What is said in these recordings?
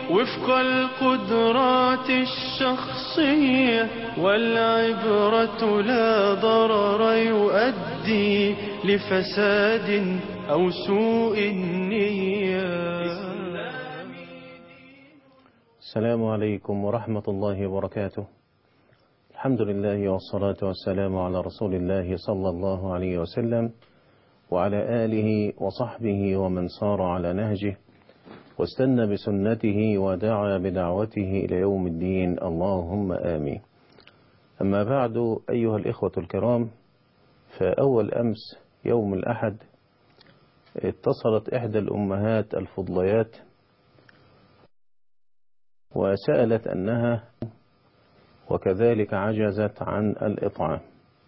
وفق القدرات الشخصية والعبرة لا ضرر يؤدي لفساد أو سوء النية السلام عليكم ورحمة الله وبركاته الحمد لله والصلاة والسلام على رسول الله صلى الله عليه وسلم وعلى آله وصحبه ومن صار على نهجه واستنى بسنته ودعا بدعوته إلى يوم الدين اللهم آمين أما بعد أيها الإخوة الكرام فأول أمس يوم الأحد اتصلت إحدى الأمهات الفضليات وسألت أنها وكذلك عجزت عن الإطعام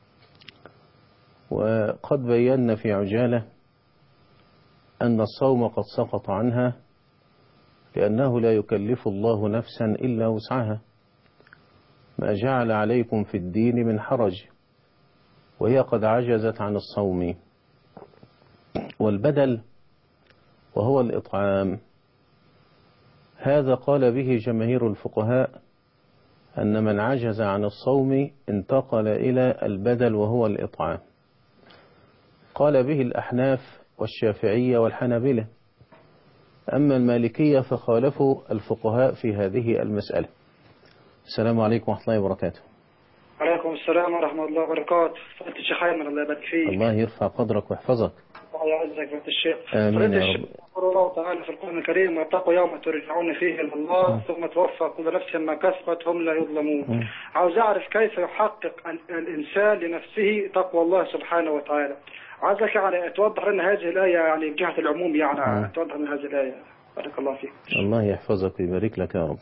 وقد بينا في عجالة أن الصوم قد سقط عنها لأنه لا يكلف الله نفسا إلا وسعها ما جعل عليكم في الدين من حرج وهي قد عجزت عن الصوم والبدل وهو الإطعام هذا قال به جماهير الفقهاء أن من عجز عن الصوم انتقل إلى البدل وهو الإطعام قال به الأحناف والشافعية والحنابلة أما المالكية فخالفوا الفقهاء في هذه المسألة السلام عليكم ورحمة الله وبركاته عليكم السلام ورحمة الله وبركاته فضيلة الشيخ أيمن الله يبارك فيك الله يرفع قدرك ويحفظك الله يعزك فضيلة الشيخ آمين يا فضيلة رب. الشيخ يقول الله تعالى في القرآن الكريم واتقوا يوم ترجعون فيه إلى الله ثم توفى كل نفس ما كسبت هم لا يظلمون عاوز أعرف كيف يحقق ال- الإنسان لنفسه تقوى الله سبحانه وتعالى عايزك يعني توضح لنا هذه الآية يعني بجهة العموم يعني توضح لنا هذه الآية بارك الله فيك الله يحفظك ويبارك لك يا رب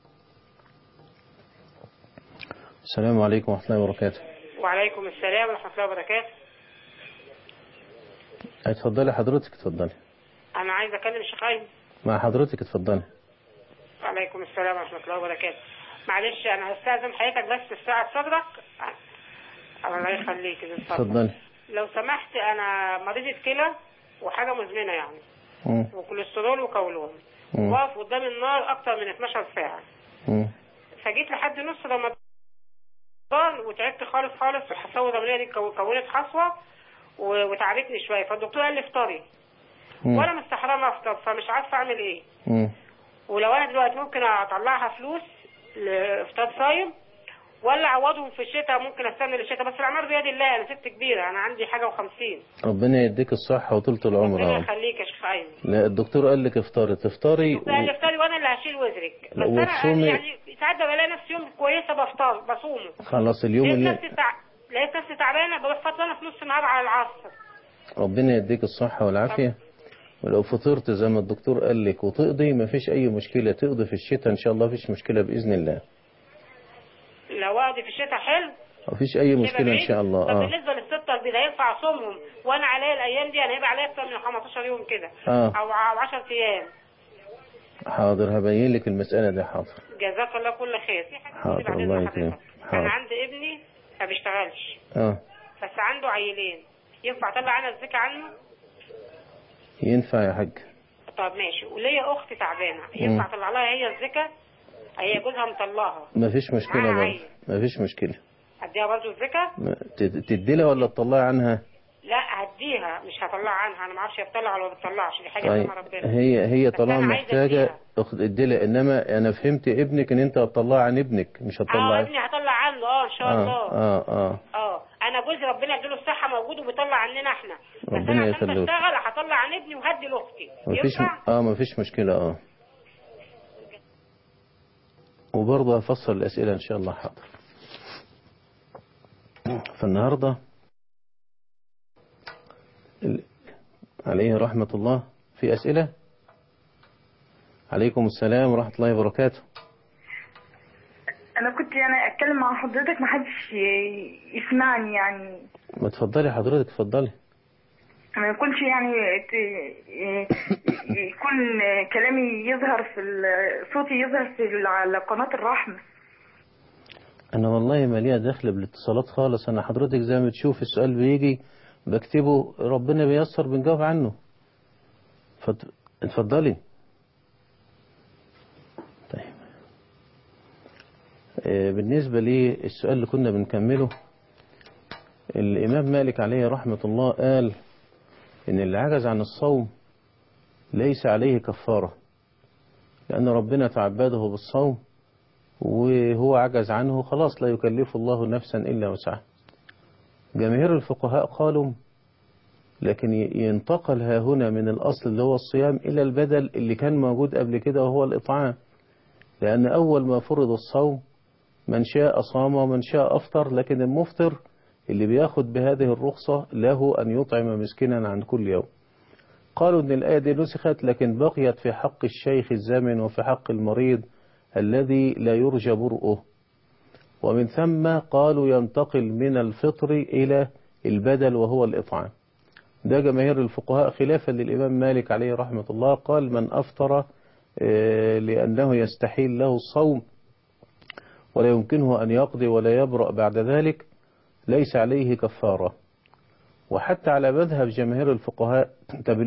السلام عليكم ورحمة الله وبركاته وعليكم السلام ورحمة الله وبركاته اتفضلي حضرتك اتفضلي أنا عايز أكلم الشيخ أيمن مع حضرتك اتفضلي وعليكم السلام ورحمة الله وبركاته معلش أنا هستأذن حضرتك بس في ساعة صدرك الله يخليك إذا اتفضل. اتفضلي لو سمحت أنا مريضة كلى وحاجة مزمنة يعني مم. وكوليسترول وقولون مم. واقف قدام النار أكتر من 12 ساعة مم. فجيت لحد نص رمضان وتعبت خالص خالص الحصوة الرملية دي كو- كونت حصوة و- وتعبتني شوية فالدكتور قال لي افطري مم. وانا مستحرمة افطر فمش عارفة اعمل ايه مم. ولو انا دلوقتي ممكن اطلعها فلوس لافطار صايم ولا اعوضهم في الشتاء ممكن استنى للشتاء بس الاعمار بيد الله انا ست كبيره انا عندي حاجه وخمسين ربنا يديك الصحة وطولة العمر يا ربنا رب يخليك يا شيخ ايمن لا الدكتور قال لك افطري تفطري لا اللي افطاري وانا اللي هشيل وزرك بس لا، انا وتصومي- يعني ساعات بلاقي نفسي يوم كويسه بفطر بصومه خلاص اليوم لقيت اللي نفسي تع... لقيت نفسي تعبانه بروح فطرانه في نص النهار على العصر ربنا يديك الصحة والعافية ولو فطرت زي ما الدكتور قال لك وتقضي ما فيش أي مشكلة تقضي في الشتاء إن شاء الله فيش مشكلة بإذن الله لو اقضي في الشتاء حلو ما فيش أي كده مشكلة إن بعيد. شاء الله طب آه بالنسبه للستة البيضاء ينفع اصومهم وانا عليا الايام دي انا هيبقى عليا اكتر من 15 يوم كده آه. او او 10 ايام حاضر هبين لك المسألة دي حاضر جزاك الله كل خير في حاجه حاضر، تانية بعد الله إذن يكرمك. حضرتك. حاضر. انا عندي ابني ما بيشتغلش آه بس عنده عيلين ينفع اطلع انا الزكاه عنه ينفع يا حاج طب ماشي وليا اخت تعبانه ينفع اطلع لها هي الزكاه هي جوزها مطلعها ما فيش مشكلة معاها برضه عيل. ما فيش مشكلة اديها برضه الزكاه ما- تد- تدي لها ولا تطلعي عنها لا هديها مش هطلع عنها انا ما اعرفش هي بتطلع ولا ما بتطلعش دي حاجه طيب اسمها ربنا هي هي بس طالما أنا عايزة محتاجة أديها. اخد ادي لها انما انا فهمت ابنك ان انت هتطلعي عن ابنك مش اه هتطلعي ابني هطلع عنه اه ان شاء الله اه اه اه اه انا جوزي ربنا يديله الصحه موجود وبيطلع عننا احنا بس ربنا انا عشان يخليك. بشتغل هطلع عن ابني وهدي لاختي مفيش ينفع اه مفيش مشكلة اه وبرضه هفصل الأسئلة إن شاء الله حاضر فالنهاردة ال- عليه رحمة الله في أسئلة عليكم السلام ورحمة الله وبركاته انا كنت يعني اتكلم مع حضرتك محدش ي- يسمعني يعني ما تفضلي حضرتك تفضلي ما يكونش يعني ت- يكون كلامي يظهر في ال- صوتي يظهر في ال- على قناة الرحمة أنا والله ما ليا دخل بالاتصالات خالص أنا حضرتك زي ما تشوف السؤال بيجي بكتبه ربنا بيسر بنجاوب عنه فت- اتفضلي آه، بالنسبة للسؤال اللي كنا بنكمله الإمام مالك عليه رحمة الله قال إن اللي عجز عن الصوم ليس عليه كفارة لأن ربنا تعبده بالصوم وهو عجز عنه خلاص لا يكلف الله نفسا إلا وسعها جماهير الفقهاء قالوا لكن ينتقل ها هنا من الأصل اللي هو الصيام إلى البدل اللي كان موجود قبل كده وهو الإطعام لأن أول ما فرض الصوم من شاء صام ومن شاء أفطر لكن المفطر اللي بياخد بهذه الرخصة له أن يطعم مسكنا عن كل يوم قالوا أن الآية دي نسخت لكن بقيت في حق الشيخ الزمن وفي حق المريض الذي لا يرجى برؤه ومن ثم قالوا ينتقل من الفطر إلى البدل وهو الإطعام ده جماهير الفقهاء خلافا للإمام مالك عليه رحمة الله قال من أفطر آه، لأنه يستحيل له الصوم ولا يمكنه أن يقضي ولا يبرأ بعد ذلك ليس عليه كفارة وحتى على مذهب جماهير الفقهاء طب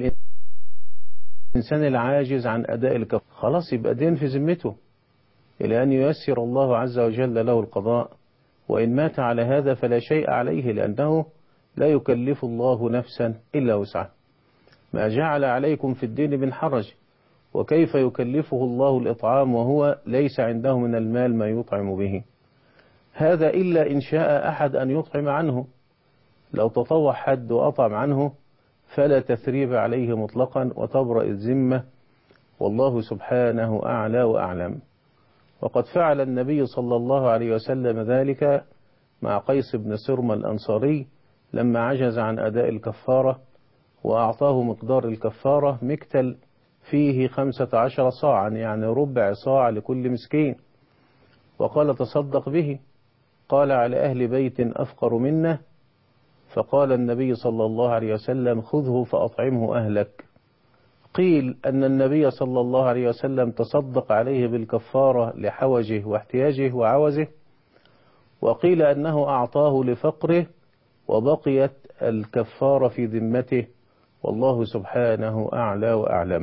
الإنسان العاجز عن أداء الكفارة خلاص يبقى دين في ذمته إلى أن ييسر الله عز وجل له القضاء وإن مات على هذا فلا شيء عليه لأنه لا يكلف الله نفسا إلا وسعها ما جعل عليكم في الدين من حرج وكيف يكلفه الله الإطعام وهو ليس عنده من المال ما يطعم به هذا إلا إن شاء أحد أن يطعم عنه لو تطوع حد وأطعم عنه فلا تثريب عليه مطلقا وتبرأ الذمة والله سبحانه أعلى وأعلم وقد فعل النبي صلى الله عليه وسلم ذلك مع قيس بن سرم الأنصاري لما عجز عن أداء الكفارة وأعطاه مقدار الكفارة مكتل فيه خمسة عشر صاعا يعني ربع صاع لكل مسكين وقال تصدق به قال على أهل بيت أفقر منا فقال النبي صلى الله عليه وسلم خذه فأطعمه أهلك قيل أن النبي صلى الله عليه وسلم تصدق عليه بالكفارة لحوجه واحتياجه وعوزه وقيل أنه أعطاه لفقره وبقيت الكفارة في ذمته والله سبحانه أعلى وأعلم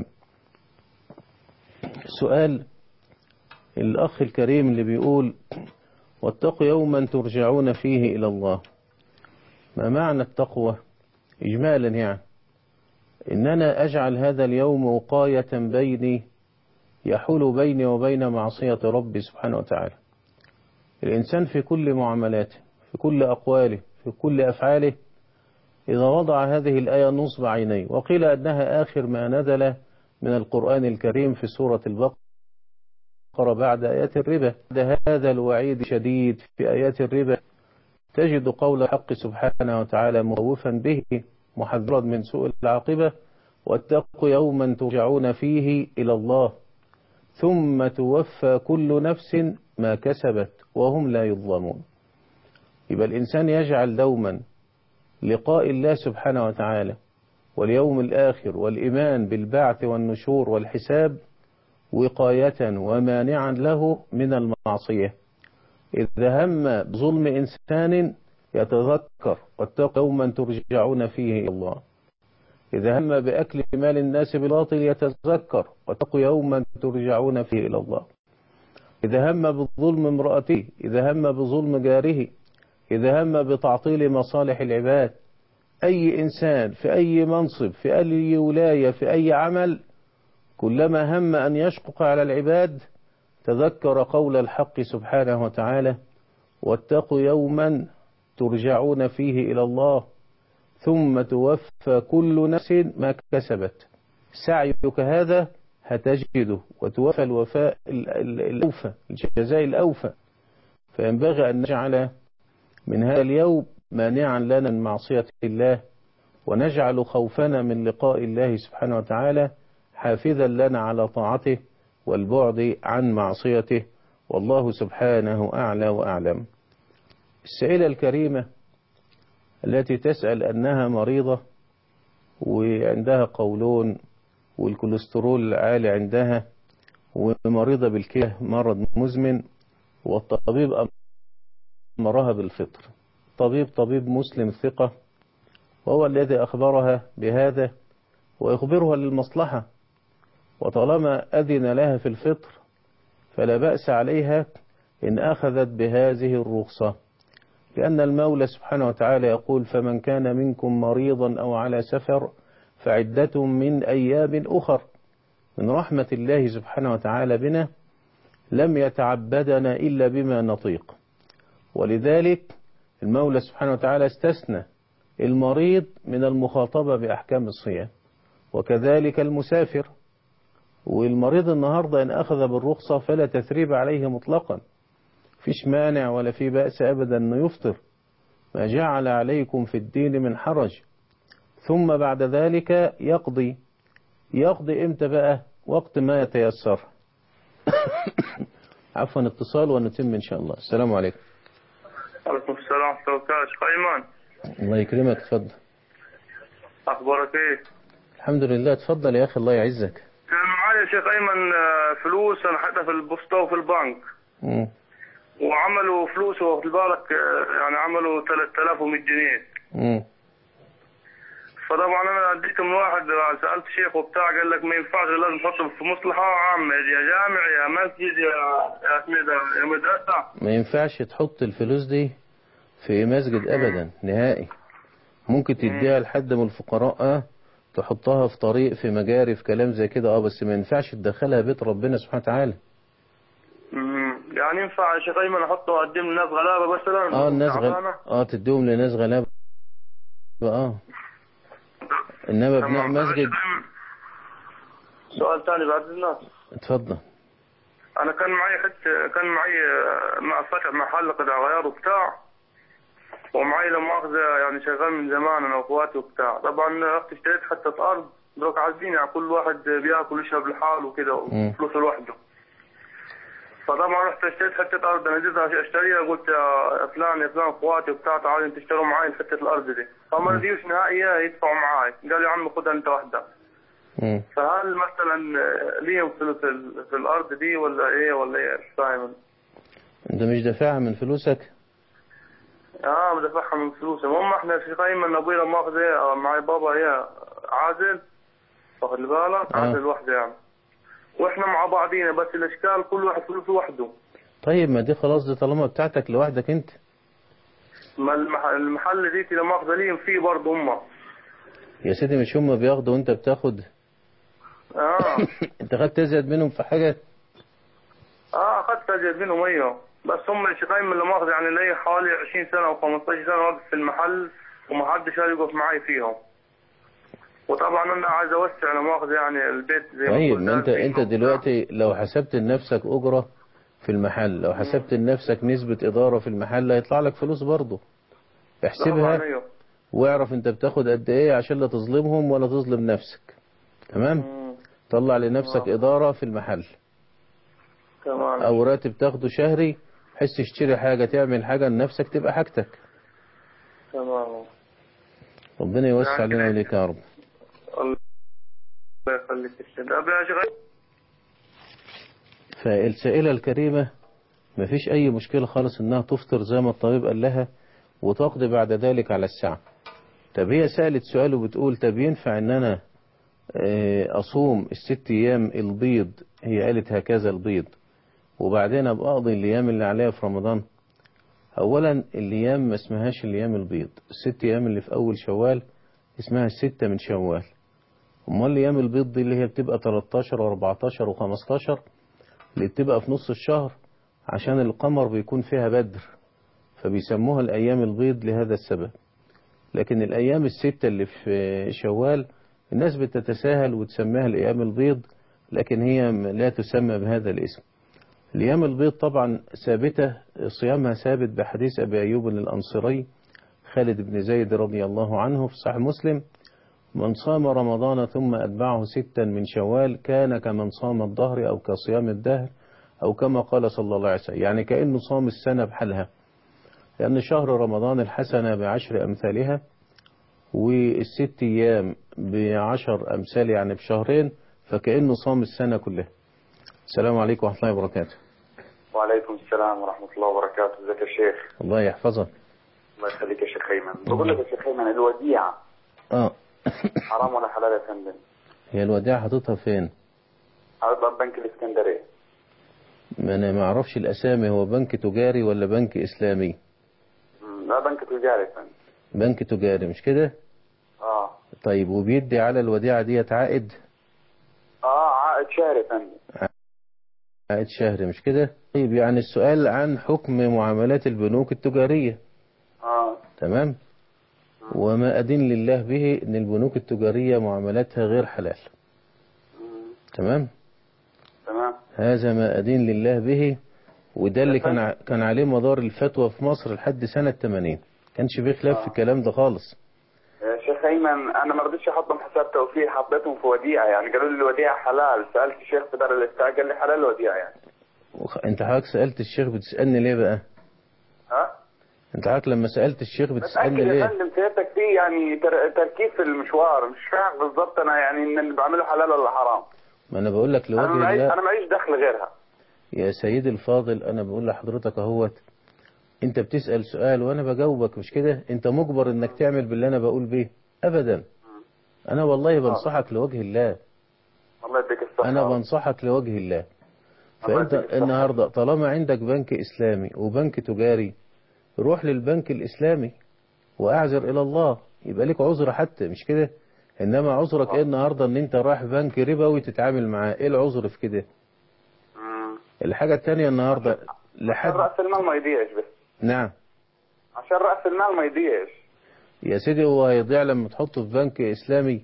سؤال الأخ الكريم اللي بيقول واتقوا يوما ترجعون فيه إلى الله ما معنى التقوى إجمالا يعني إن أنا أجعل هذا اليوم وقاية بيني يحول بيني وبين معصية ربي سبحانه وتعالى الإنسان في كل معاملاته في كل أقواله في كل أفعاله إذا وضع هذه الآية نصب عينيه وقيل أنها آخر ما نزل من القرآن الكريم في سورة البقرة بعد آيات الربا هذا الوعيد شديد في آيات الربا تجد قول الحق سبحانه وتعالى مخوفا به محذرا من سوء العاقبة واتقوا يوما ترجعون فيه إلى الله ثم توفى كل نفس ما كسبت وهم لا يظلمون يبقى الإنسان يجعل دوما لقاء الله سبحانه وتعالى واليوم الآخر والإيمان بالبعث والنشور والحساب وقاية ومانعا له من المعصية إذا هم بظلم إنسان يتذكر واتقوا يوما ترجعون فيه إلى الله إذا هم بأكل مال الناس بالباطل يتذكر واتقوا يوما ترجعون فيه إلى الله إذا هم بظلم امرأته إذا هم بظلم جاره إذا هم بتعطيل مصالح العباد أي إنسان في أي منصب في أي ولاية في أي عمل كلما هم أن يشقق على العباد تذكر قول الحق سبحانه وتعالى واتقوا يوما ترجعون فيه إلى الله ثم توفى كل نفس ما كسبت سعيك هذا هتجده وتوفى الوفاء الأوفى الجزاء الأوفى فينبغي أن نجعل من هذا اليوم مانعا لنا من معصية الله ونجعل خوفنا من لقاء الله سبحانه وتعالى حافظا لنا على طاعته والبعد عن معصيته والله سبحانه أعلى وأعلم السائلة الكريمة التي تسأل أنها مريضة وعندها قولون والكوليسترول عالي عندها ومريضة بالكلى مرض مزمن والطبيب أمرها بالفطر طبيب طبيب مسلم ثقة وهو الذي أخبرها بهذا ويخبرها للمصلحة وطالما أذن لها في الفطر فلا بأس عليها إن أخذت بهذه الرخصة لأن المولى سبحانه وتعالى يقول فمن كان منكم مريضا أو على سفر فعدة من أيام أخر من رحمة الله سبحانه وتعالى بنا لم يتعبدنا إلا بما نطيق ولذلك المولى سبحانه وتعالى استثنى المريض من المخاطبة بأحكام الصيام وكذلك المسافر والمريض النهاردة إن أخذ بالرخصة فلا تثريب عليه مطلقا فيش مانع ولا في بأس أبدا أنه يفطر ما جعل عليكم في الدين من حرج ثم بعد ذلك يقضي يقضي امتى بقى وقت ما يتيسر عفوا اتصال ونتم ان شاء الله السلام عليكم وعليكم السلام ورحمة الله وبركاته شيخ أيمن الله يكرمك اتفضل أخبارك إيه؟ الحمد لله اتفضل يا اخي الله يعزك كان معايا يا شيخ أيمن آه، فلوس أنا حتى في البوسطة وفي البنك مم. وعملوا فلوس واخد بالك آه، يعني عملوا 3100 جنيه مم. فطبعا انا اديتهم واحد سالت شيخ وبتاع قال لك ما ينفعش لازم تحطهم في مصلحه عامه يا جامع يا مسجد يا يا اسمه ده يا مدرسه ما ينفعش تحط الفلوس دي في مسجد ابدا نهائي ممكن تديها لحد من الفقراء اه تحطها في طريق في مجاري في كلام زي كده اه بس ما ينفعش تدخلها بيت ربنا سبحانه وتعالى أمم، يعني ينفع يا شيخ ايمن احطه واقدم لناس غلابه مثلا اه الناس غل... تعبانة؟ اه تديهم لناس غلابة اه انما بناء تمام. مسجد يا شيخ أيمن، سؤال ثاني بعد الناس اتفضل انا كان معي حتى كان معي آه، مع فتح محل قطع غيار وبتاع ومعي لا مؤاخذة يعني شغال من زمان انا واخواتي وبتاع طبعا رحت اشتريت حتة ارض دروك عارفين يعني كل واحد بياكل ويشرب لحاله وكده مم. وفلوسه لوحده فطبعا رحت اشتريت حتة ارض انا جيت اشتريها قلت يا فلان يا فلان اخواتي وبتاع تعالوا انتوا اشتروا معي حتة الارض دي فما رضيوش نهائيا يدفعوا معاي قالوا يا عم خدها انت وحدك مم. فهل مثلا آه، ليهم في, في, في الارض دي ولا ايه ولا ايه مش فاهم انت مش دافعها من فلوسك اه بدفعها من فلوسهم هم احنا في قايمة ابوي لما اخذ ايه معي بابا هي عازل واخد بالك آه. عازل وحده يعني واحنا مع بعضينا بس الاشكال كل واحد فلوسه وحده طيب ما دي خلاص دي طالما بتاعتك لوحدك انت ما المح- المحل ديتي لما اخذ ليهم فيه برضه هم يا سيدي مش هم بياخدوا وانت بتاخد اه انت خدت تزيد منهم في حاجة اه اخذت ازيد منهم ايوه بس هم الشقايم اللي ماخذ يعني لي حوالي 20 سنه او 15 سنه واقف في المحل ومحدش قال يقف معي فيهم وطبعا انا عايز اوسع لما اخذ يعني البيت زي ما طيب قلت ما انت فيه انت وبتاع. دلوقتي لو حسبت لنفسك اجرة في المحل لو حسبت لنفسك نسبة ادارة في المحل هيطلع لك فلوس برضه طبعاً احسبها ايوه واعرف انت بتاخد قد ايه عشان لا تظلمهم ولا تظلم نفسك تمام مم. طلع لنفسك آه. ادارة في المحل تمام او راتب تاخده شهري بحيث تشتري حاجة تعمل حاجة لنفسك تبقى حاجتك تمام ربنا يوسع يعني لنا وليك يا رب الله يخليك يا شيخ. طب يا شيخ فالسائلة الكريمة مفيش أي مشكلة خالص إنها تفطر زي ما الطبيب قال لها وتقضي بعد ذلك على الساعة طب هي سألت سؤال وبتقول طب ينفع إن أنا آه، أصوم الست أيام البيض هي قالت هكذا البيض وبعدين أبقى أقضي الأيام اللي عليها في رمضان أولا الأيام ما اسمهاش الأيام البيض الست أيام اللي في أول شوال اسمها الستة من شوال أمال الأيام البيض دي اللي هي بتبقى 13 و14 و15 اللي بتبقى في نص الشهر عشان القمر بيكون فيها بدر فبيسموها الأيام البيض لهذا السبب لكن الأيام الستة اللي في شوال الناس بتتساهل وتسميها الأيام البيض لكن هي لا تسمى بهذا الاسم الأيام البيض طبعا ثابتة صيامها ثابت بحديث أبي أيوب الأنصري خالد بن زيد رضي الله عنه في صحيح مسلم من صام رمضان ثم أتبعه ستا من شوال كان كمن صام الظهر أو كصيام الدهر أو كما قال صلى الله عليه وسلم يعني كأنه صام السنة بحالها لأن شهر رمضان الحسنة بعشر أمثالها والست أيام بعشر أمثال يعني بشهرين فكأنه صام السنة كلها السلام عليكم ورحمة الله وبركاته وعليكم السلام ورحمة الله وبركاته ازيك يا شيخ الله يحفظك الله يخليك يا شيخ أيمن بقول لك يا شيخ أيمن الوديعة اه حرام ولا حلال يا فندم هي الوديعة حاططها فين على بنك الإسكندرية ما أنا ما أعرفش الأسامي هو بنك تجاري ولا بنك إسلامي مم، لا بنك تجاري يا فندم بنك تجاري مش كده اه طيب وبيدي على الوديعة ديت عائد اه عائد شهري يا فندم عائد شهري مش كده طيب يعني السؤال عن حكم معاملات البنوك التجارية اه تمام وما أدين لله به أن البنوك التجارية معاملاتها غير حلال مم، تمام تمام هذا ما أدين لله به وده اللي كان ع- كان عليه مدار الفتوى في مصر لحد سنة 80 كانش فيه خلاف في الكلام ده خالص يا شيخ ايمن انا ما رضيتش احطهم حساب توفير حطيتهم في وديعه يعني قالوا لي الوديعه حلال سالت الشيخ في دار الافتاء قال لي حلال الوديعه يعني وخ- انت حضرتك سألت الشيخ بتسألني ليه بقى ها انت حضرتك لما سألت الشيخ بتسألني متاكد يا ليه فندم سيادتك في يعني تر... تركيز في المشوار مش فاهم بالظبط انا يعني ان اللي بعمله حلال ولا حرام ما انا بقول لك انا لوجه معيش الله انا معيش دخل غيرها يا سيدي الفاضل انا بقول لحضرتك اهوت انت بتسأل سؤال وانا بجاوبك مش كده انت مجبر انك تعمل باللي انا بقول بيه ابدا انا والله بنصحك لوجه الله الله يديك الصحه انا بنصحك لوجه الله الله فانت يديك الصحة. النهارده طالما عندك بنك اسلامي وبنك تجاري روح للبنك الاسلامي واعذر الى الله يبقى لك عذر حتى مش كده انما عذرك ايه النهارده ان انت رايح بنك ربوي تتعامل معاه ايه العذر في كده مم. الحاجه الثانيه النهارده عشان لحد راس المال ما يضيعش بس نعم عشان راس المال ما يضيعش يا سيدي هو هيضيع لما تحطه في بنك اسلامي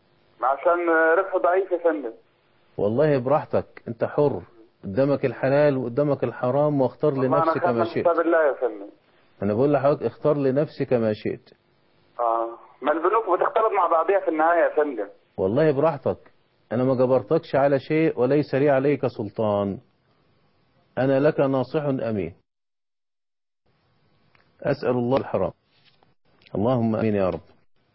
عشان ربحه ضعيف يا فندم والله براحتك انت حر قدامك الحلال وقدامك الحرام واختار والله انا لنفسك خاف ما من شئت حساب الله يا فندم انا بقول لحضرتك اختار لنفسك ما شئت اه ما البنوك بتختلط مع بعضها في النهايه يا فندم والله براحتك انا ما جبرتكش على شيء وليس لي عليك سلطان انا لك ناصح امين اسال الله الحرام اللهم امين يا رب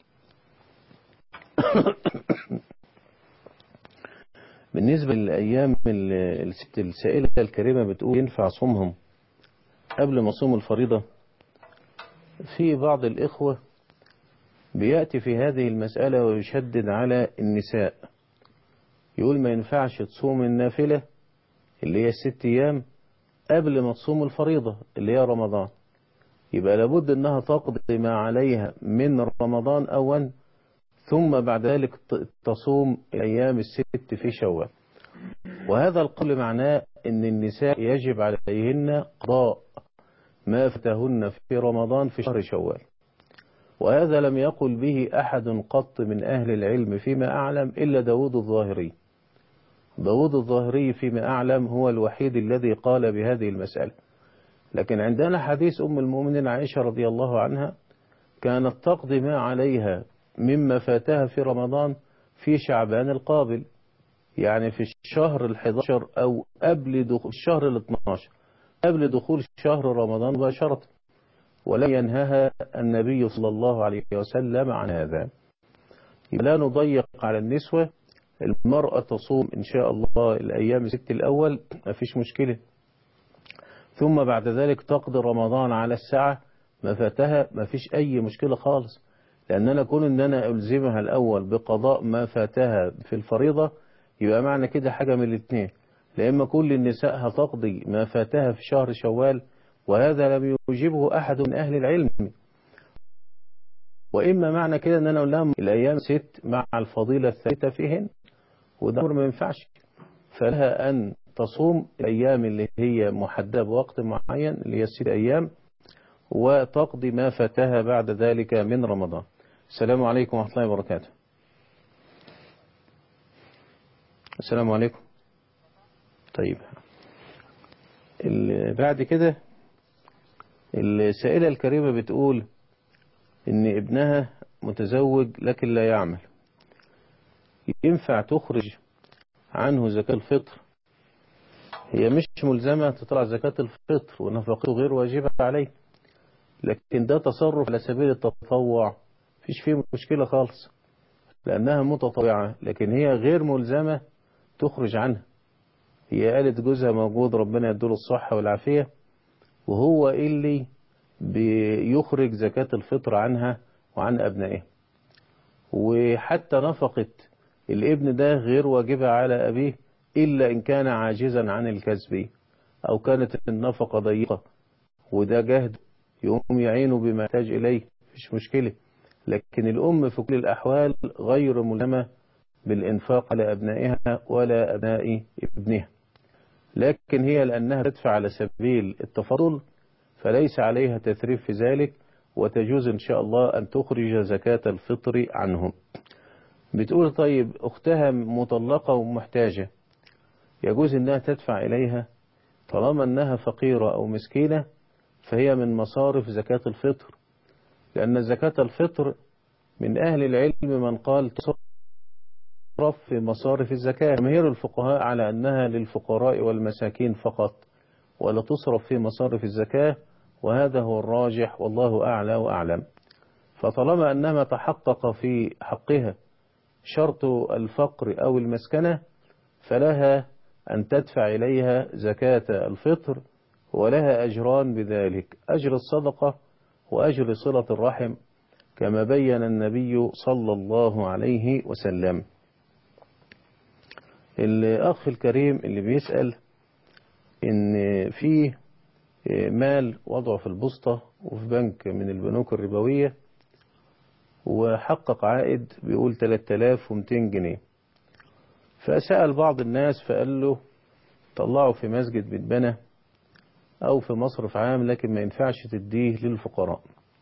بالنسبة للأيام ال- الست السائلة الكريمة بتقول ينفع صومهم قبل ما صوم الفريضة في بعض الإخوة بيأتي في هذه المسألة ويشدد على النساء يقول ما ينفعش تصوم النافلة اللي هي الست أيام قبل ما تصوم الفريضة اللي هي رمضان يبقى لابد أنها تقضي ما عليها من رمضان أولا ثم بعد ذلك ت- تصوم الأيام الست في شوال وهذا القول معناه أن النساء يجب عليهن قضاء ما فتهن في رمضان في شهر شوال وهذا لم يقل به أحد قط من أهل العلم فيما أعلم إلا داود الظاهري داود الظاهري فيما أعلم هو الوحيد الذي قال بهذه المسألة لكن عندنا حديث أم المؤمنين عائشة رضي الله عنها كانت تقضي ما عليها مما فاتها في رمضان في شعبان القابل يعني في الشهر الحداشر أو قبل دخول الشهر الاثناشر قبل دخول شهر رمضان مباشرة ولم ينهها النبي صلى الله عليه وسلم عن هذا لا نضيق على النسوة المرأة تصوم إن شاء الله الأيام الست الأول ما فيش مشكلة ثم بعد ذلك تقضي رمضان على الساعة ما فاتها ما فيش أي مشكلة خالص لأن أنا كون أن أنا ألزمها الأول بقضاء ما فاتها في الفريضة يبقى معنى كده حاجة من الاثنين لإما كل النساء هتقضي ما فاتها في شهر شوال وهذا لم يوجبه أحد من أهل العلم وإما معنى كده أن أنا أقول لهم الأيام ست مع الفضيلة الثالثة فيهن وده أمر ما ينفعش فلها أن تصوم الأيام اللي هي محددة بوقت معين اللي هي الست أيام وتقضي ما فاتها بعد ذلك من رمضان السلام عليكم ورحمة الله وبركاته السلام عليكم طيب ال- بعد كده السائلة الكريمة بتقول إن ابنها متزوج لكن لا يعمل ينفع تخرج عنه زكاة الفطر هي مش ملزمة تطلع زكاة الفطر ونفقته غير واجبة عليه لكن ده تصرف على سبيل التطوع فيش فيه مشكلة خالص لأنها متطوعة لكن هي غير ملزمة تخرج عنها هي قالت جوزها موجود ربنا يدوله الصحة والعافية وهو اللي بيخرج زكاة الفطر عنها وعن أبنائه وحتى نفقة الابن ده غير واجبة على أبيه إلا إن كان عاجزا عن الكسب أو كانت النفقة ضيقة وده جهد يقوم يعينه بما يحتاج إليه مفيش مشكلة لكن الأم في كل الأحوال غير ملزمة بالإنفاق على أبنائها ولا أبناء ابنها لكن هي لأنها تدفع على سبيل التفضل فليس عليها تثريف في ذلك وتجوز إن شاء الله أن تخرج زكاة الفطر عنهم بتقول طيب أختها مطلقة ومحتاجة يجوز أنها تدفع إليها طالما أنها فقيرة أو مسكينة فهي من مصارف زكاة الفطر لأن زكاة الفطر من أهل العلم من قال تصرف في مصارف الزكاة جماهير الفقهاء على أنها للفقراء والمساكين فقط ولا تصرف في مصارف الزكاة وهذا هو الراجح والله أعلى وأعلم فطالما أنما تحقق في حقها شرط الفقر أو المسكنة فلها أن تدفع إليها زكاة الفطر ولها أجران بذلك أجر الصدقة وأجر صلة الرحم كما بين النبي صلى الله عليه وسلم الأخ الكريم اللي بيسأل إن فيه مال وضعه في البسطة وفي بنك من البنوك الربوية وحقق عائد بيقول 3200 جنيه فسأل بعض الناس فقال له طلعه في مسجد بيتبنى أو في مصرف عام لكن ما ينفعش تديه للفقراء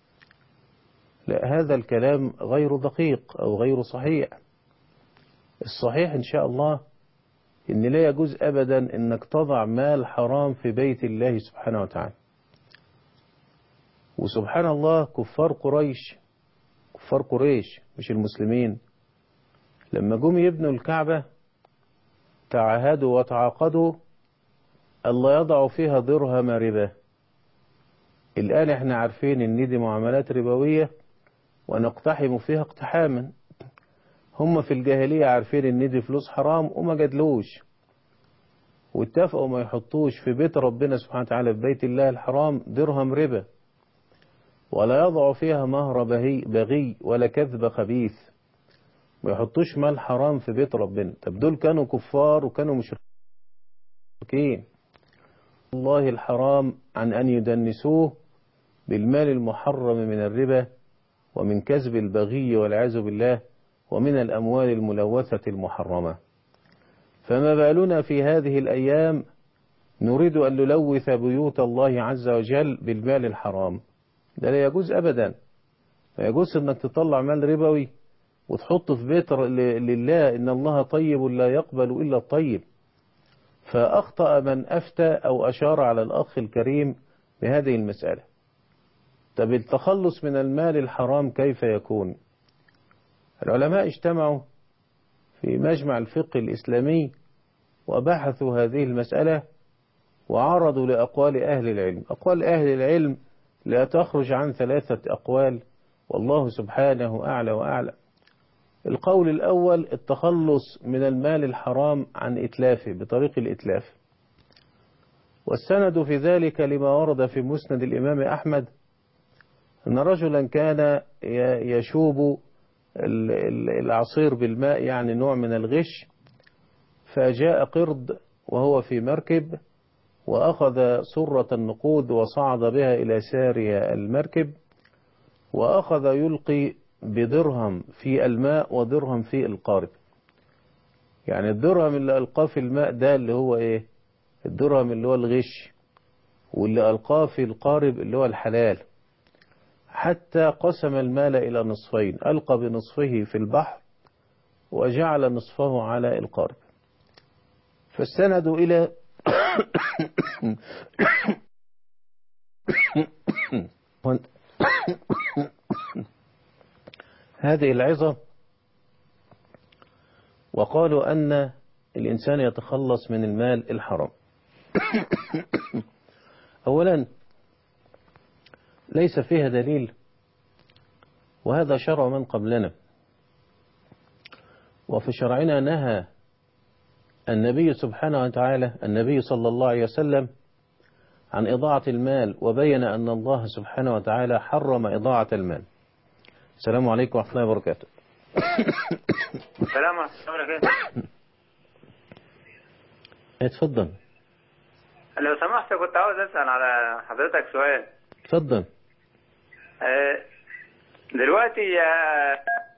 لا هذا الكلام غير دقيق أو غير صحيح الصحيح إن شاء الله إن لا يجوز أبدا إنك تضع مال حرام في بيت الله سبحانه وتعالى وسبحان الله كفار قريش كفار قريش مش المسلمين لما جم يبنوا الكعبة تعاهدوا وتعاقدوا الله يضع فيها درهم ربا الآن احنا عارفين ان دي معاملات ربوية ونقتحم فيها اقتحاما هم في الجاهلية عارفين ان دي فلوس حرام وما جدلوش واتفقوا ما يحطوش في بيت ربنا سبحانه وتعالى في بيت الله الحرام درهم ربا ولا يضع فيها مهر بهي بغي ولا كذب خبيث ما يحطوش مال حرام في بيت ربنا طب دول كانوا كفار وكانوا مشركين الله الحرام عن أن يدنسوه بالمال المحرم من الربا ومن كسب البغي والعياذ بالله ومن الأموال الملوثة المحرمة فما بالنا في هذه الأيام نريد أن نلوث بيوت الله عز وجل بالمال الحرام ده لا يجوز أبدا لا يجوز أنك تطلع مال ربوي وتحطه في بيت لله إن الله طيب لا يقبل إلا الطيب فأخطأ من أفتى أو أشار على الأخ الكريم بهذه المسألة طب التخلص من المال الحرام كيف يكون العلماء اجتمعوا في مجمع الفقه الإسلامي وبحثوا هذه المسألة وعرضوا لأقوال أهل العلم أقوال أهل العلم لا تخرج عن ثلاثة أقوال والله سبحانه أعلى وأعلى القول الأول التخلص من المال الحرام عن إتلافه بطريق الإتلاف والسند في ذلك لما ورد في مسند الإمام أحمد أن رجلا كان يشوب العصير بالماء يعني نوع من الغش فجاء قرد وهو في مركب وأخذ سرة النقود وصعد بها إلى ساري المركب وأخذ يلقي بدرهم في الماء ودرهم في القارب يعني الدرهم اللي ألقاه في الماء ده اللي هو إيه الدرهم اللي هو الغش واللي ألقاه في القارب اللي هو الحلال حتى قسم المال إلى نصفين ألقى بنصفه في البحر وجعل نصفه على القارب فاستندوا إلى هذه العظة وقالوا أن الإنسان يتخلص من المال الحرام أولا ليس فيها دليل وهذا شرع من قبلنا وفي شرعنا نهى النبي سبحانه وتعالى النبي صلى الله عليه وسلم عن إضاعة المال وبين أن الله سبحانه وتعالى حرم إضاعة المال السلام عليكم ورحمة الله وبركاته السلام ورحمة الله وبركاته اتفضل لو سمحت كنت عاوز اسال على حضرتك سؤال اتفضل آه، دلوقتي آه،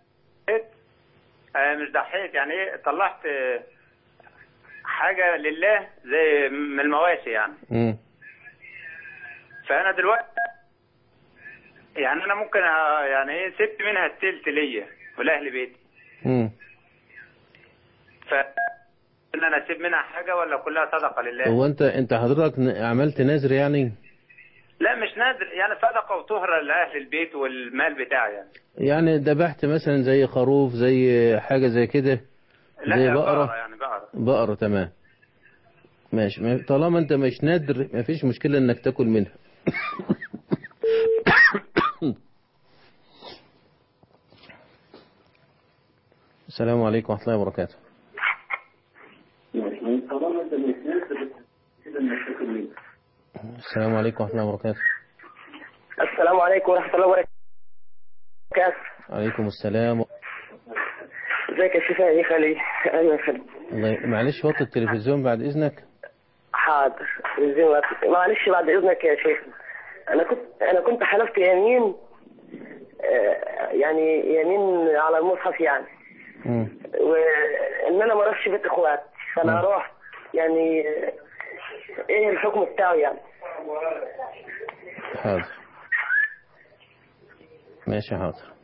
آه، مش ضحيت يعني ايه طلعت آه، حاجه لله زي من المواشي يعني مم. فانا دلوقتي يعني انا ممكن آه، يعني ايه سبت منها التلت ليا ولاهل بيتي مم. ف ان انا اسيب منها حاجه ولا كلها صدقه لله هو انت انت حضرتك ن- عملت نذر يعني لا مش نادر يعني صدقه وطهره لاهل البيت والمال بتاعي يعني يعني ذبحت مثلا زي خروف زي حاجة زي كده لا زي يا بقرة يعني بقره بقرة تمام ماشي ما- طالما انت مش نادر ما فيش مشكلة انك تاكل منها السلام عليكم ورحمة الله وبركاته السلام عليكم ورحمة الله وبركاته السلام عليكم ورحمة الله وبركاته عليكم السلام ازيك يا شيخ يا خالي ايوه يا خالي الله معلش وطي التلفزيون بعد إذنك حاضر زي ما- معلش بعد اذنك يا شيخ انا كنت انا كنت حلفت يمين آه، يعني يمين على المصحف يعني مم. وان انا ما اروحش بيت اخواتي فانا مم. اروح يعني آه، ايه الحكم بتاعه يعني حاضر ماشي حاضر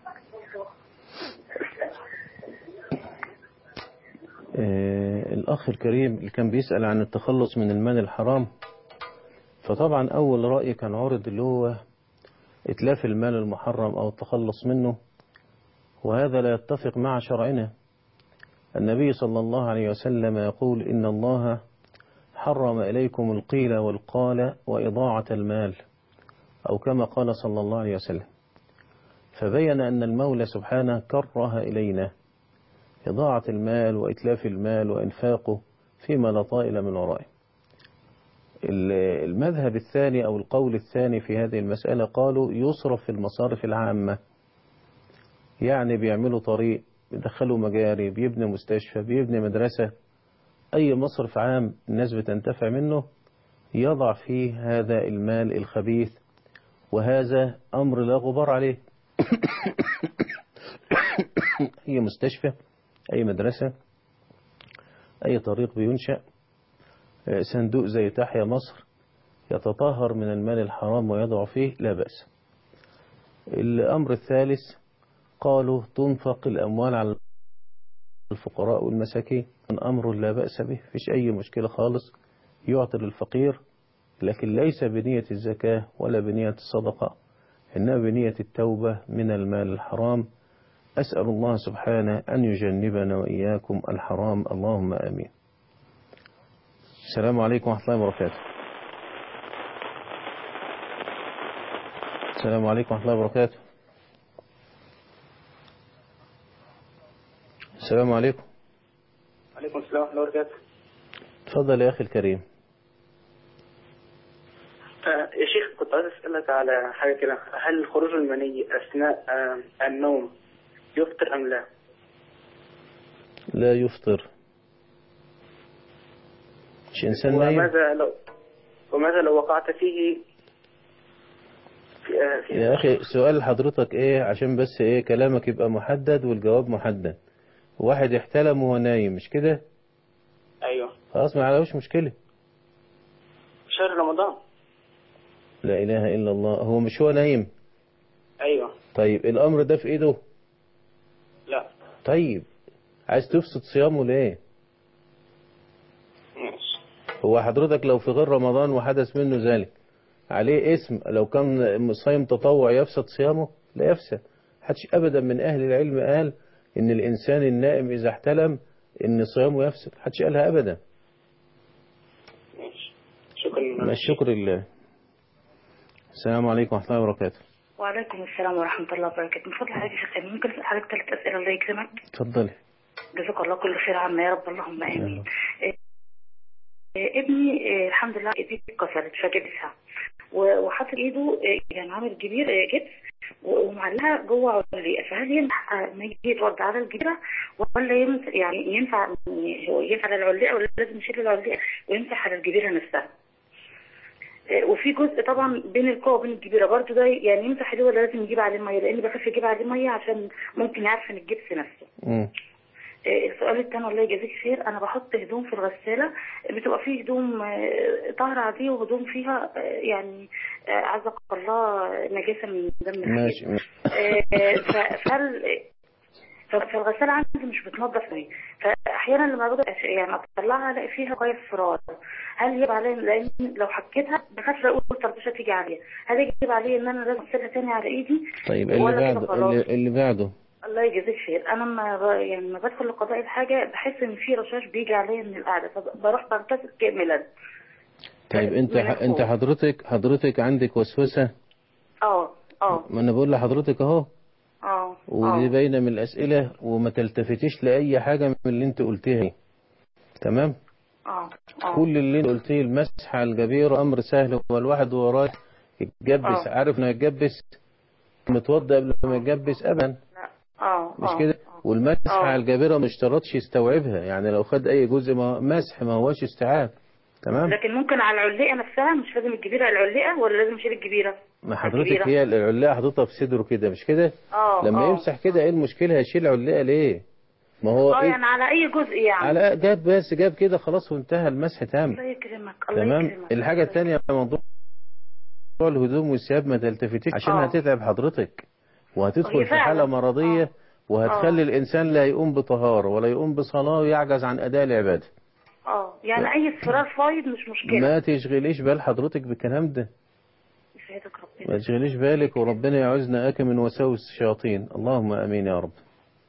آه الأخ الكريم اللي كان بيسأل عن التخلص من المال الحرام فطبعا أول رأي كان عرض اللي هو إتلاف المال المحرم أو التخلص منه وهذا لا يتفق مع شرعنا النبي صلى الله عليه وسلم يقول إن الله حرم إليكم القيل والقال وإضاعة المال أو كما قال صلى الله عليه وسلم فبين أن المولى سبحانه كره إلينا إضاعة المال وإتلاف المال وإنفاقه فيما لا طائل من ورائه المذهب الثاني أو القول الثاني في هذه المسألة قالوا يصرف في المصارف العامة يعني بيعملوا طريق بيدخلوا مجاري بيبني مستشفى بيبني مدرسة أي مصرف عام الناس بتنتفع منه يضع فيه هذا المال الخبيث وهذا أمر لا غبار عليه أي مستشفى أي مدرسة أي طريق بينشأ صندوق زي تحيا مصر يتطهر من المال الحرام ويضع فيه لا بأس الأمر الثالث قالوا تنفق الأموال على الفقراء والمساكين أمر لا بأس به فيش أي مشكلة خالص يعطي للفقير لكن ليس بنية الزكاة ولا بنية الصدقة إنما بنية التوبة من المال الحرام أسأل الله سبحانه أن يجنبنا وإياكم الحرام اللهم آمين السلام عليكم ورحمة الله وبركاته السلام عليكم ورحمة الله وبركاته السلام عليكم عليكم السلام ورحمة الله وبركاته تفضل يا أخي الكريم آه يا شيخ كنت عايز أسألك على حاجة كده هل خروج المني أثناء آه النوم يفطر أم لا؟ لا يفطر مش إنسان نايم وماذا لو وماذا لو وقعت فيه في, آه في يا أخي سؤال حضرتك إيه عشان بس إيه كلامك يبقى محدد والجواب محدد واحد احتلم وهو نايم مش كده أيوه خلاص ما عليهوش مشكلة شهر رمضان لا إله إلا الله هو مش هو نايم أيوه طيب الأمر ده في إيده لا طيب عايز تفسد صيامه ليه ماشي هو حضرتك لو في غير رمضان وحدث منه ذلك عليه اسم لو كان صايم تطوع يفسد صيامه لا يفسد حدش أبدا من أهل العلم قال إن الإنسان النائم إذا احتلم إن صيامه يفسد حدش قالها أبدا ماشي شكرا ما الشكر لله السلام عليكم ورحمة الله وبركاته وعليكم السلام ورحمة الله وبركاته من فضل حضرتك يا شيخ أمين ممكن أسأل حضرتك ثلاث أسئلة الله يكرمك اتفضلي جزاك الله كل خير عنا يا رب اللهم آمين إيه، إيه، ابني إيه، الحمد لله ايديه اتكسرت فجبسها و- وحاطط ايده إيه، يعني عامل كبير إيه، جبس و- ومعلقها جوه علقه فهل ينفع لما يجي يتوضع على الكبيره ولا ينفع يعني ينفع هو ينفع على العلقه ولا لازم يشيل العلقه ويمسح على الكبيره نفسها آه، وفي جزء طبعا بين الكوع وبين الجبيره برضو ده يعني يمسح ايديه ولا لازم يجيب عليه ميه لان بخاف يجيب عليه ميه عشان ممكن يعرف ان الجبس نفسه مم. آه، السؤال التاني الله يجازيك خير انا بحط هدوم في الغساله بتبقى فيه هدوم آه، طاهره عاديه وهدوم فيها آه، يعني آه، عزك الله نجاسه من دم الحيض ماشي ماشي. آه، ف- فهل ف- فالغسالة عندي مش بتنضف قوي فاحيانا لما باجي أش- يعني اطلعها الاقي فيها قاية فراد هل يجب علي لان لو حكيتها بخاف اقول طرطشه تيجي عليها هل يجب علي ان انا لازم اغسلها تاني على ايدي طيب اللي ولا كده بعده خلاص؟ اللي, اللي بعده الله يجازيك خير انا لما ب... يعني لما بدخل لقضاء الحاجه بحس ان في رشاش بيجي عليا من القعده فبروح بغتسل كاملا طيب انت من ح... الفوق. انت حضرتك حضرتك عندك وسوسة اه اه ما انا بقول لحضرتك اهو اه ودي اه باينه من الاسئله وما تلتفتيش لاي حاجه من اللي انت قلتيها دي. تمام اه اه كل اللي انت قلتيه المسح على الجبير امر سهل هو الواحد وراه يتجبس آه. عارف انه يتجبس متوضى قبل ما يتجبس ابدا اه مش آه. كده والمسح آه. على الجبيره ما اشترطش يستوعبها يعني لو خد اي جزء ما مسح ما هوش استيعاب تمام لكن ممكن على العلقه نفسها مش لازم الجبيره على العلقه ولا لازم اشيل الجبيره ما على حضرتك الكبيرة؟ هي العلاقه حاططها في صدره كده مش كده اه لما اه يمسح كده ايه المشكله هيشيل علقه ليه ما هو اه إيه؟ يعني على اي جزء يعني على جاب بس جاب كده خلاص وانتهى المسح تام الله يكرمك الله تمام يكرمك الحاجه الثانيه موضوع الهدوم والثياب ما تلتفتيش عشان آه. هتتعب حضرتك وهتدخل هي في حاله فعلا. مرضيه وهتخلي الانسان لا يقوم بطهاره ولا يقوم بصلاه ويعجز عن اداء العباده اه يعني اي اصفرار فايض مش مشكله ما تشغليش بال حضرتك بالكلام ده يسعدك ربنا ما تشغليش بالك وربنا يعوزنا أك من وساوس الشياطين اللهم أمين يا رب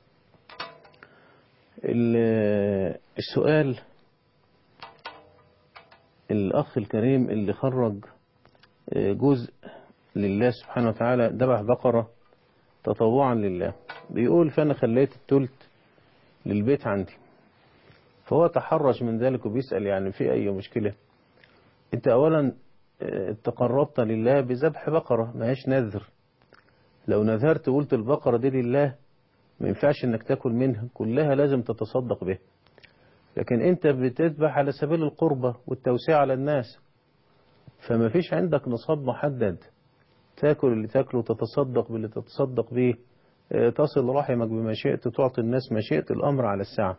ال- السؤال الأخ الكريم اللي خرج جزء لله سبحانه وتعالى ذبح بقرة تطوعا لله بيقول فأنا خليت التلت للبيت عندي فهو تحرج من ذلك وبيسأل يعني في أي مشكلة أنت أولا اه، تقربت لله بذبح بقرة ما هيش نذر لو نذرت وقلت البقرة دي لله ما ينفعش انك تاكل منها كلها لازم تتصدق بها لكن انت بتذبح على سبيل القربة والتوسيع على الناس فما فيش عندك نصاب محدد تاكل اللي تاكله وتتصدق باللي تتصدق به اه، تصل رحمك بما شئت تعطي الناس ما شئت الأمر على الساعة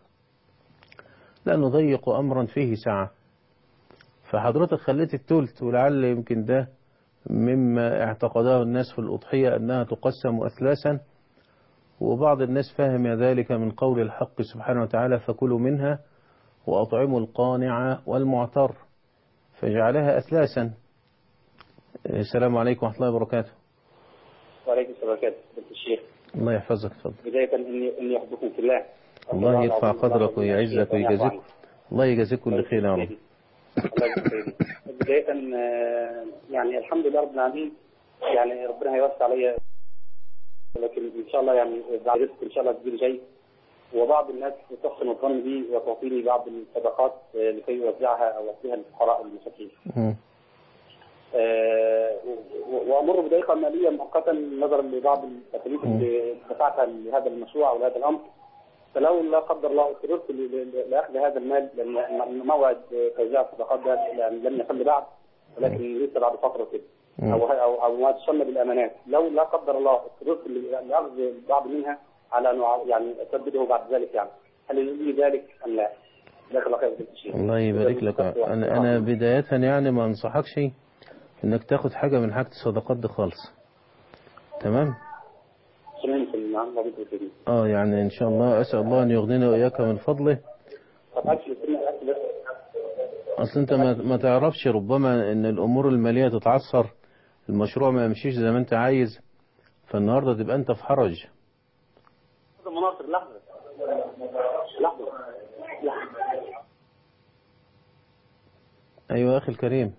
لا نضيق أمرا فيه ساعة فحضرتك خليت التلت ولعل يمكن ده مما اعتقده الناس في الأضحية أنها تقسم أثلاثا وبعض الناس فهم ذلك من قول الحق سبحانه وتعالى فكلوا منها وأطعموا القانع والمعتر فجعلها أثلاثا السلام عليكم ورحمة الله وبركاته وعليكم السلام وبركاته فضيلة الشيخ الله يحفظك تفضل بداية إني إني أحبكم في الله الله يرفع قدرك ويعزك ويجازيك الله يجازيك كل خير يا رب الله يجزيك بداية آه، يعني الحمد لله رب العالمين يعني ربنا هيوسع عليا لكن إن شاء الله يعني بعد رزق إن شاء الله كبير جاي وبعض الناس تحسن الظن بي وتعطيني بعض الصدقات آه، لكي يوزعها أو أوفيها للفقراء المساكين. مم. آه، و- وامر بضيقه ماليه مؤقتا نظرا لبعض التكاليف اللي دفعتها لهذا المشروع او لهذا الامر فلو لا قدر الله اضطررت ل- ل- لاخذ هذا المال لان موعد توزيع الصدقات ده يعني لم يحل بعد ولكن لسه بعد فتره كده او او او ما تسمى بالامانات لو لا قدر الله اضطررت ل- لاخذ بعض منها على ان أع- يعني اسدده بعد ذلك يعني هل يجوز ذلك ام لا؟ جزاك الله خير فضيلة الشيخ. الله يبارك لك أنا أنا بداية يعني ما أنصحكش إنك تاخد حاجة من حاجة الصدقات دي خالص تمام سنين في النعم وبيت الكريم. اه يعني إن شاء الله أسأل الله أن يغنينا وإياك من فضله طب اكل سنة اكل أصل أنت ما, ما تعرفش ربما إن الأمور المالية تتعثر المشروع ما يمشيش زي ما أنت عايز فالنهاردة تبقى أنت في حرج هذا مناصر لحظة لحظة لحظة أيوة أخي الكريم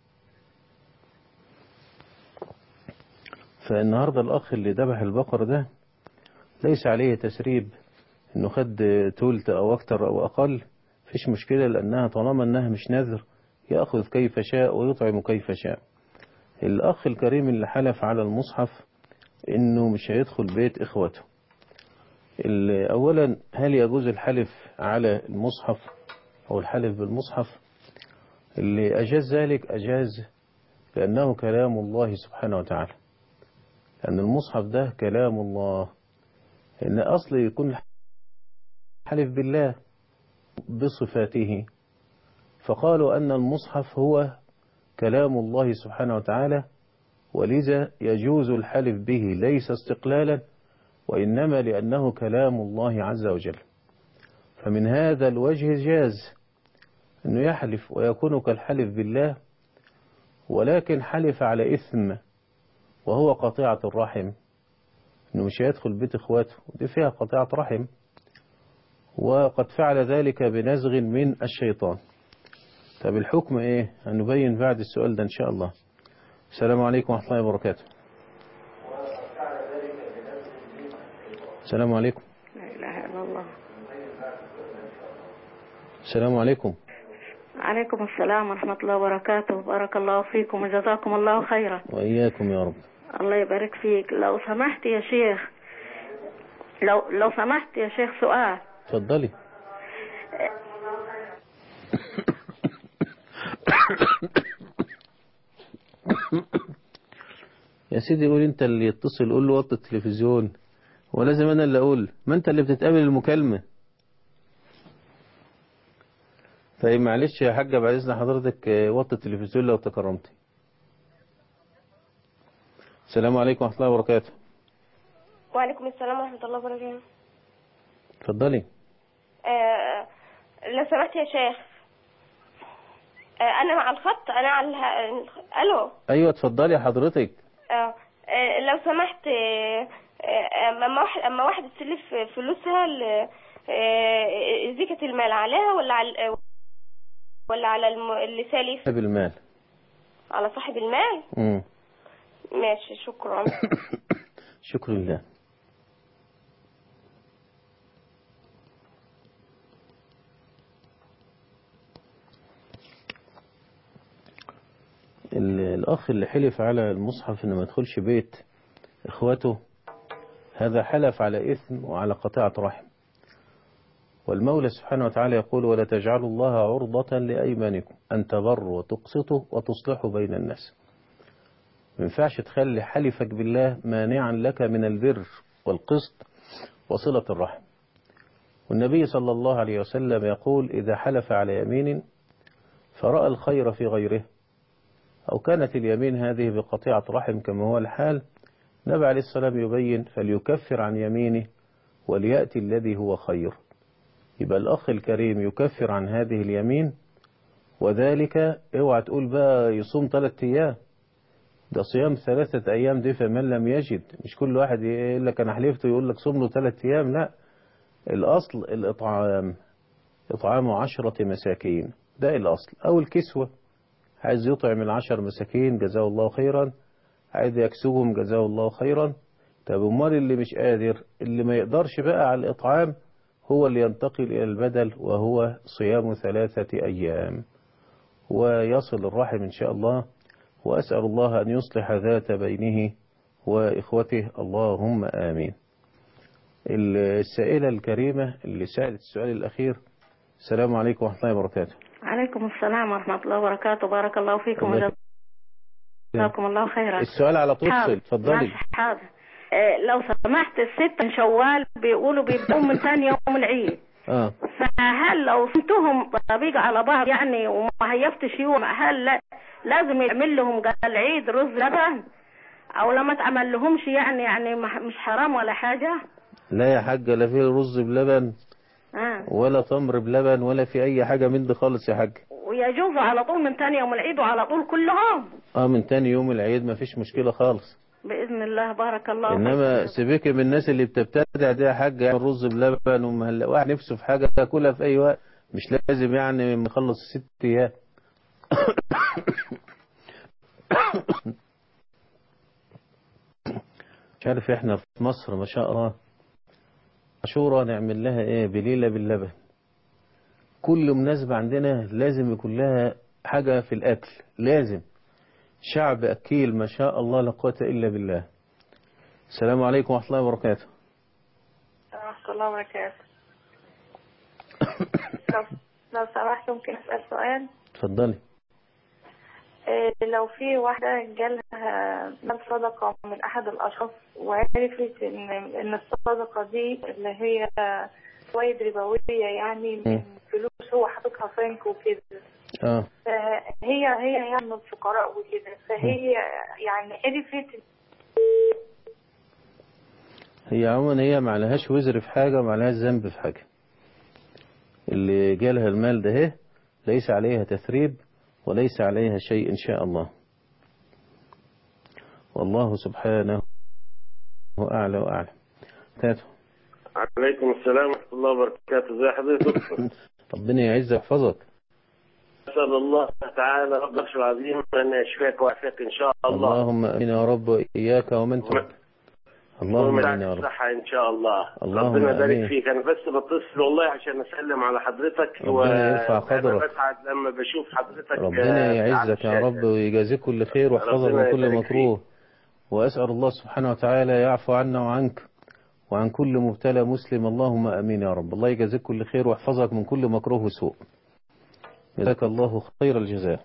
فالنهاردة الأخ اللي ذبح البقر ده ليس عليه تسريب إنه خد تولت أو أكتر أو أقل فيش مشكلة لأنها طالما أنها مش نذر يأخذ كيف شاء ويطعم كيف شاء الأخ الكريم اللي حلف على المصحف إنه مش هيدخل بيت إخوته ال- أولا هل يجوز الحلف على المصحف أو الحلف بالمصحف اللي أجاز ذلك أجاز لأنه كلام الله سبحانه وتعالى لأن المصحف ده كلام الله إن أصل يكون حلف بالله بصفاته فقالوا أن المصحف هو كلام الله سبحانه وتعالى ولذا يجوز الحلف به ليس استقلالا وإنما لأنه كلام الله عز وجل فمن هذا الوجه جاز أنه يحلف ويكون كالحلف بالله ولكن حلف على إثم وهو قطيعة الرحم أنه مش هيدخل بيت إخواته ودي فيها قطيعة رحم وقد فعل ذلك بنزغ من الشيطان طب الحكم إيه هنبين بعد السؤال ده إن شاء الله السلام عليكم ورحمة الله وبركاته السلام عليكم لا إله إلا الله السلام عليكم عليكم السلام ورحمة الله وبركاته بارك الله فيكم وجزاكم الله خيرا وإياكم يا رب الله يبارك فيك لو سمحت يا شيخ لو لو سمحت يا شيخ سؤال اتفضلي يا سيدي قول انت اللي يتصل قول له وطي التلفزيون ولازم انا اللي اقول ما انت اللي بتتقابل المكالمة طيب معلش يا حاجة بعد اذن حضرتك آه، وطي التلفزيون لو تكرمتي السلام عليكم ورحمة الله وبركاته وعليكم السلام ورحمة الله وبركاته اتفضلي آه لو سمحت يا شيخ آه أنا مع الخط أنا على اله... ألو ايوه اتفضلي حضرتك آه آه لو سمحت آه آه، أما واحد أما واحد تسلف فلوسها ل- آه، زكاة المال عليها ولا على ولا على الم... اللي سالف بالمال على صاحب المال امم ماشي شكرا شكر لله ال- الأخ اللي حلف على المصحف إنه ما يدخلش بيت إخواته هذا حلف على إثم وعلى قطيعة رحم والمولى سبحانه وتعالى يقول ولا تجعلوا الله عرضة لأيمانكم أن تبروا وتقسطوا وتصلحوا بين الناس ما ينفعش تخلي حلفك بالله مانعا لك من البر والقسط وصلة الرحم والنبي صلى الله عليه وسلم يقول إذا حلف على يمين فرأى الخير في غيره أو كانت اليمين هذه بقطيعة رحم كما هو الحال النبي عليه السلام يبين فليكفر عن يمينه وليأتي الذي هو خير يبقى الأخ الكريم يكفر عن هذه اليمين وذلك اوعى تقول بقى يصوم ثلاثة أيام ده صيام ثلاثة أيام دي فمن لم يجد مش كل واحد يقول لك أنا حلفت يقول لك صوم له ثلاثة أيام لا الأصل الإطعام إطعام عشرة مساكين ده الأصل أو الكسوة عايز يطعم العشر مساكين جزاه الله خيرا عايز يكسوهم جزاه الله خيرا طب امال اللي مش قادر اللي ما يقدرش بقى على الإطعام هو اللي ينتقل إلى البدل وهو صيام ثلاثة أيام ويصل الرحم إن شاء الله وأسأل الله أن يصلح ذات بينه وإخوته اللهم آمين السائلة الكريمة اللي سألت السؤال الأخير السلام عليكم ورحمة الله وبركاته عليكم السلام ورحمة الله وبركاته بارك الله فيكم الله وجزاكم الله خيرا السؤال على طول حاضر. اتفضلي ماشي، حاضر آه، لو سمحت الست من شوال بيقولوا بيبدأوا من ثاني يوم العيد اه فهل لو صمتهم طبيق على بعض يعني وما هيفتش يوم هل لا لازم يعمل لهم قال عيد رز لبن او لما تعمل لهمش يعني يعني مح- مش حرام ولا حاجة لا يا حاجة لا في رز بلبن آه. ولا تمر بلبن ولا في أي حاجة من دي خالص يا حاج ويجوز على طول من ثاني يوم العيد وعلى طول كلهم اه من تاني يوم العيد ما فيش مشكلة خالص بإذن الله بارك الله فيكم. انما سيبك من الناس اللي بتبتدع دي يا حاج يعني رز بلبن ومهلا واحد نفسه في حاجة ياكلها في اي وقت مش لازم يعني مخلص ست ايام مش عارف احنا في مصر ما شاء الله عاشوراء نعمل لها ايه بليلة باللبن كل مناسبة عندنا لازم يكون لها حاجة في الأكل لازم شعب أكيل ما شاء الله لا قوة إلا بالله السلام عليكم ورحمة الله وبركاته ورحمة الله وبركاته لو لو سمحت ممكن أسأل سؤال اتفضلي إيه لو في واحدة جالها مال صدقة من أحد الأشخاص وعرفت إن إن الصدقة دي اللي هي فوائد ربوية يعني من فلوس هو حاططها في بنك وكده اه فهي هي يعني الفقراء وكده فهي يعني عرفت هي عموما هي ما عليهاش وزر في حاجة وما عليهاش ذنب في حاجة اللي جالها المال ده هي ليس عليها تثريب وليس عليها شيء إن شاء الله والله سبحانه أعلى وأعلم تاتو عليكم السلام ورحمة الله وبركاته ازي حضرتك ربنا يعز يحفظك أسأل الله تعالى رب العرش العظيم أن يشفيك ويعافيك إن شاء الله اللهم امين يا رب إياك ومن تعب اللهم ومن امين يا رب الصحة إن شاء الله اللهم ربنا يبارك آمين. فيك أنا بس بتصل والله عشان أسلم على حضرتك ربنا يرفع قدرك. أنا بسعد لما بشوف حضرتك ربنا آه، يعزك يا على رب الشاشة. ويجازيك كل خير ويحفظك ربنا من كل يبارك مكروه وأسأل الله سبحانه وتعالى يعفو عنا وعنك وعن كل مبتلى مسلم اللهم أمين يا رب الله يجازيك كل خير ويحفظك من كل مكروه وسوء جزاك الله خير الجزاء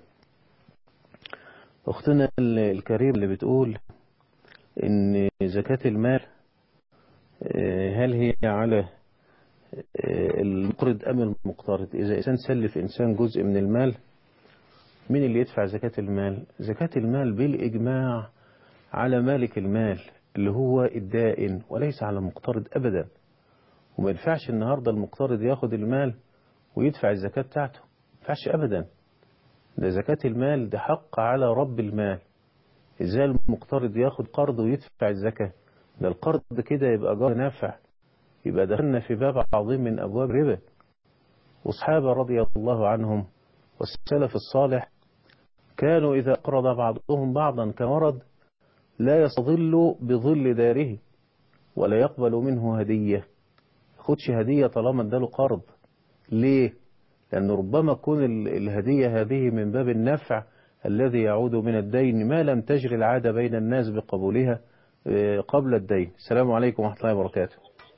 أختنا ال- الكريم اللي بتقول إن زكاة المال آه، هل هي على آه، المقرض أم المقترض إذا إنسان سلف إنسان جزء من المال مين اللي يدفع زكاة المال زكاة المال بالإجماع على مالك المال اللي هو الدائن وليس على المقترض أبدا وما ينفعش النهاردة المقترض ياخد المال ويدفع الزكاة بتاعته ما ينفعش أبدا ده زكاة المال ده حق على رب المال إزاي المقترض ياخد قرض ويدفع الزكاة ده القرض كده يبقى جار نافع يبقى دخلنا في باب عظيم من أبواب الربا والصحابة رضي الله عنهم والسلف الصالح كانوا إذا أقرض بعضهم بعضا كمرض لا يستظل بظل داره ولا يقبل منه هدية خدش هدية طالما اداله قرض ليه؟ لأن ربما تكون ال- الهدية هذه من باب النفع الذي يعود من الدين ما لم تجري العادة بين الناس بقبولها آه، قبل الدين السلام عليكم ورحمة الله وبركاته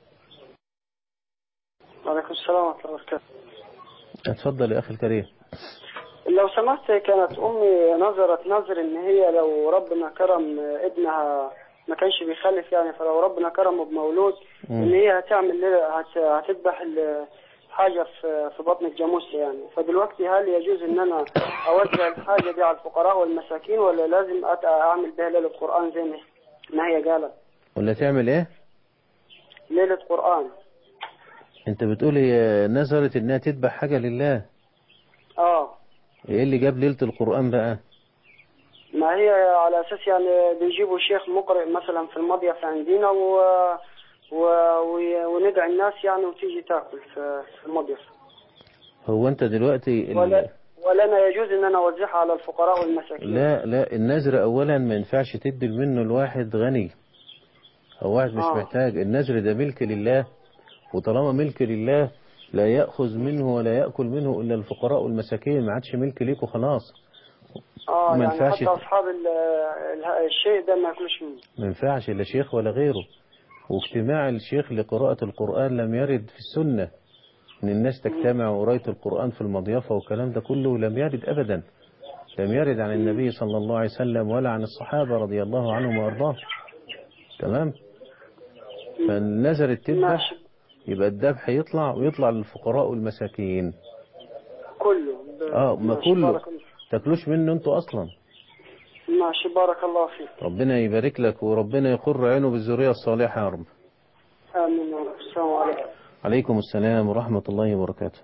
وعليكم السلام ورحمة الله وبركاته اتفضل يا أخي الكريم لو سمحت كانت أمي نظرت نظر إن هي لو ربنا كرم ابنها ما كانش بيخلف يعني فلو ربنا كرمه بمولود مم. إن هي هتعمل له- هت- هتذبح ال- حاجة في في بطن الجاموس يعني فدلوقتي هل يجوز إن أنا أوزع الحاجة دي على الفقراء والمساكين ولا لازم أت- أعمل بها ليلة قرآن زي ما ما هي قالت ولا تعمل ايه ليلة قرآن انت بتقول هي نظرت انها تذبح حاجة لله اه ايه اللي جاب ليلة القرآن بقى ما هي على اساس يعني بيجيبوا شيخ مقرئ مثلا في المضيف عندنا و... و... و... وندعي الناس يعني وتيجي تاكل في في المضيف هو انت دلوقتي ال- ولا ولنا يجوز ان انا اوزعها على الفقراء والمساكين لا لا النذر اولا ما ينفعش تدي منه لواحد غني او واحد مش آه. محتاج النذر ده ملك لله وطالما ملك لله لا يأخذ منه ولا يأكل منه إلا الفقراء والمساكين ما عادش ملك ليك وخلاص اه ما يعني ينفعش حتى اصحاب ال... ال... الشيء ده ما ياكلوش منه ما ينفعش لا شيخ ولا غيره واجتماع الشيخ لقراءة القرآن لم يرد في السنة ان الناس تجتمع وقراية القرآن في المضيفة والكلام ده كله لم يرد ابدا لم يرد عن النبي صلى الله عليه وسلم ولا عن الصحابة رضي الله عنهم وارضاهم تمام فالنذر تذبح يبقى الذبح يطلع ويطلع للفقراء والمساكين كله ب... اه ما ماشي، كله بارك الله تاكلوش منه انتوا اصلا ماشي بارك الله فيك ربنا يبارك لك وربنا يقر عينه بالذرية الصالحة يا رب امين يا رب السلام عليكم عليكم السلام ورحمة الله وبركاته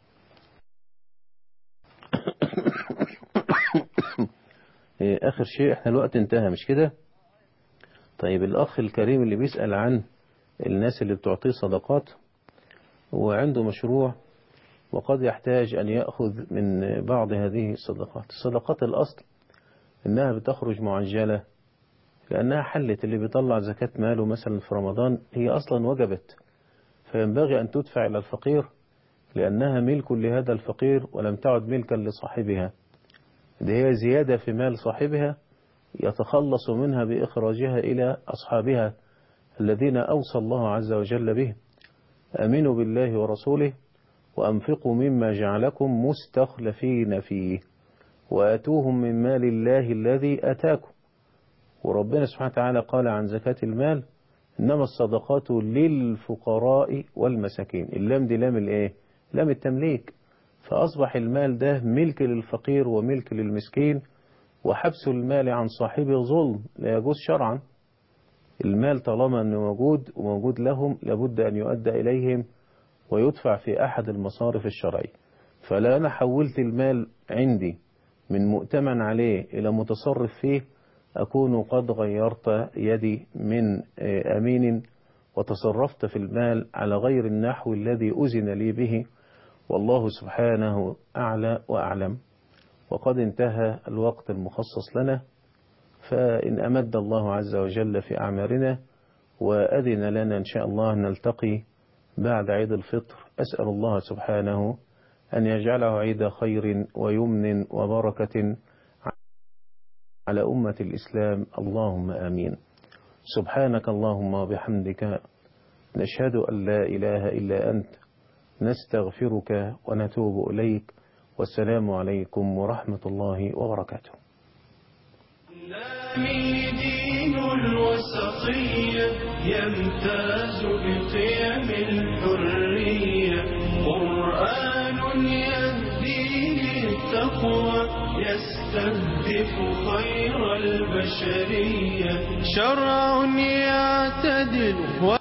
إيه، آخر شيء احنا الوقت انتهى مش كده طيب الأخ الكريم اللي بيسأل عن الناس اللي بتعطيه صدقات وعنده مشروع وقد يحتاج أن يأخذ من بعض هذه الصدقات الصدقات الأصل إنها بتخرج معجلة لأنها حلت اللي بيطلع زكاة ماله مثلا في رمضان هي أصلا وجبت فينبغي أن تدفع إلى الفقير لأنها ملك لهذا الفقير ولم تعد ملكا لصاحبها دي هي زيادة في مال صاحبها يتخلص منها بإخراجها إلى أصحابها الذين أوصى الله عز وجل به أمنوا بالله ورسوله وأنفقوا مما جعلكم مستخلفين فيه وآتوهم من مال الله الذي أتاكم وربنا سبحانه وتعالى قال عن زكاة المال إنما الصدقات للفقراء والمساكين اللام دي لام الايه لام التمليك فأصبح المال ده ملك للفقير وملك للمسكين وحبس المال عن صاحبه ظلم لا يجوز شرعا المال طالما أنه موجود وموجود لهم لابد أن يؤدى إليهم ويدفع في أحد المصارف الشرعية فلا أنا حولت المال عندي من مؤتمن عليه إلى متصرف فيه أكون قد غيرت يدي من أمين وتصرفت في المال على غير النحو الذي أذن لي به والله سبحانه أعلى وأعلم وقد انتهى الوقت المخصص لنا فإن أمد الله عز وجل في أعمارنا وأذن لنا إن شاء الله نلتقي بعد عيد الفطر أسأل الله سبحانه أن يجعله عيد خير ويمن وبركة على أمة الإسلام اللهم آمين سبحانك اللهم وبحمدك نشهد أن لا إله إلا أنت نستغفرك ونتوب إليك والسلام عليكم ورحمة الله وبركاته دين الوسطية يمتاز بقيم الحرية قرآن يهدي للتقوى يستهدف خير البشرية شرع يعتدل